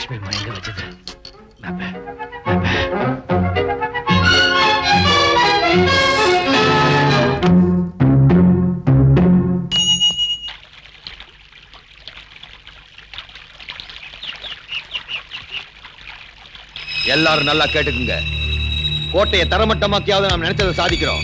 லக்ஷ்மி அம்மா எங்க வச்சது மேப்பு எல்லாரும் நல்லா கேட்டுக்குங்க கோட்டையை தரமட்டமாக்கியாவது நாம் நினைச்சதை சாதிக்கிறோம்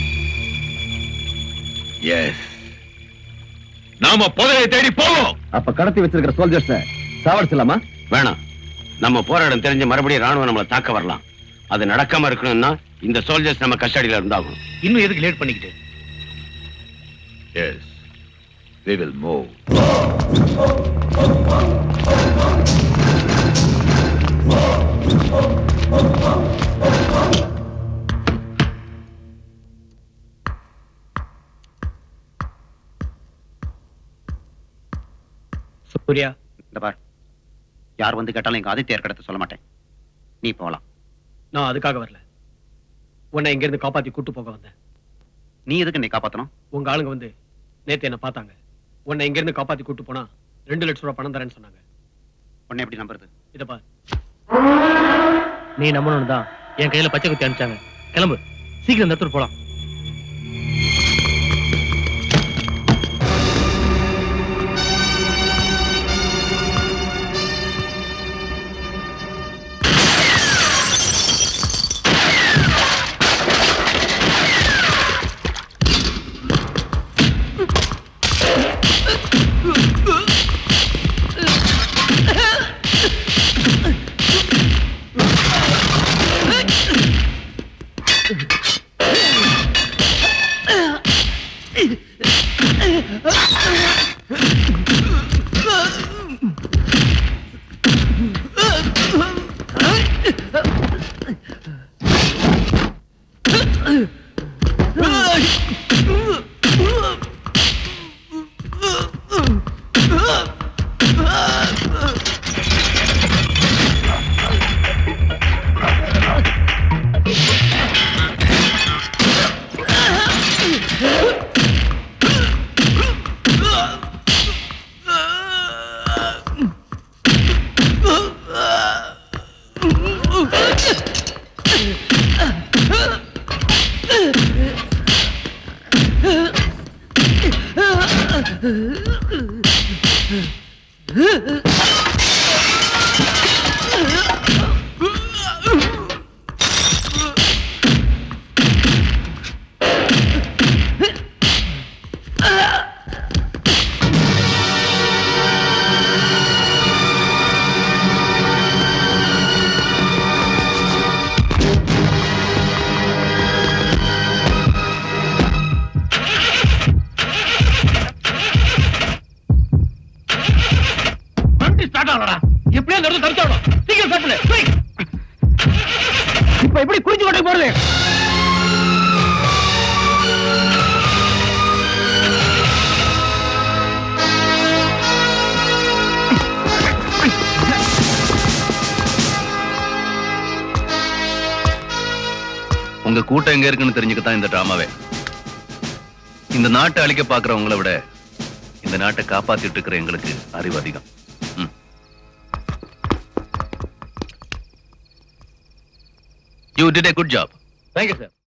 எஸ் நாம புதையை தேடி போவோம் அப்ப கடத்தி வச்சிருக்கிற சோல்ஜர்ஸ் சாவடிச்சலாமா வேணாம் நம்ம போராடம் தெரிஞ்ச மறுபடியும் ராணுவம் நம்மளை தாக்க வரலாம் அது நடக்காம இருக்கணும்னா இந்த சோல்ஜர்ஸ் நம்ம கஸ்டடியில இருந்தாகணும் இன்னும் எதுக்கு லேட் பண்ணிக்கிட்டு yes we will move Surya இந்த பார் யார் வந்து கேட்டாலும் எங்க ஆதித்யர் கடத்த சொல்ல மாட்டேன் நீ போலாம் நான் அதுக்காக வரல உன்னை இங்க இருந்து காப்பாத்தி கூட்டு போக வந்தேன் நீ எதுக்கு என்னை காப்பாத்தணும் உங்க ஆளுங்க வந்து நேத்து என்ன பார்த்தாங்க உன்னை இங்க இருந்து காப்பாத்தி கூட்டு போனா ரெண்டு லட்சம் ரூபாய் பணம் தரேன்னு சொன்னாங்க உன்னை எப்படி நம்புறது இத பார் நீ நம்பணும் தான் என் கையில பச்சை குத்தி அனுப்பிச்சாங்க கிளம்பு சீக்கிரம் இந்த இடத்துக்கு போலாம் ஸ்டார்ட் ஆகலடா எப்படியோ அந்த இடத்துல தடுத்தாடணும் சீக்கிரம் ஸ்டார்ட் பண்ணு இப்ப எப்படி குறிஞ்சு கொண்டே போறது உங்க கூட்டம் எங்க இருக்குன்னு தெரிஞ்சுக்கத்தான் இந்த டிராமாவே இந்த நாட்டை அழிக்க பாக்குறவங்கள விட இந்த நாட்டை காப்பாத்திட்டு இருக்கிற எங்களுக்கு அறிவு அதிகம் ம். You did a good job. Thank you sir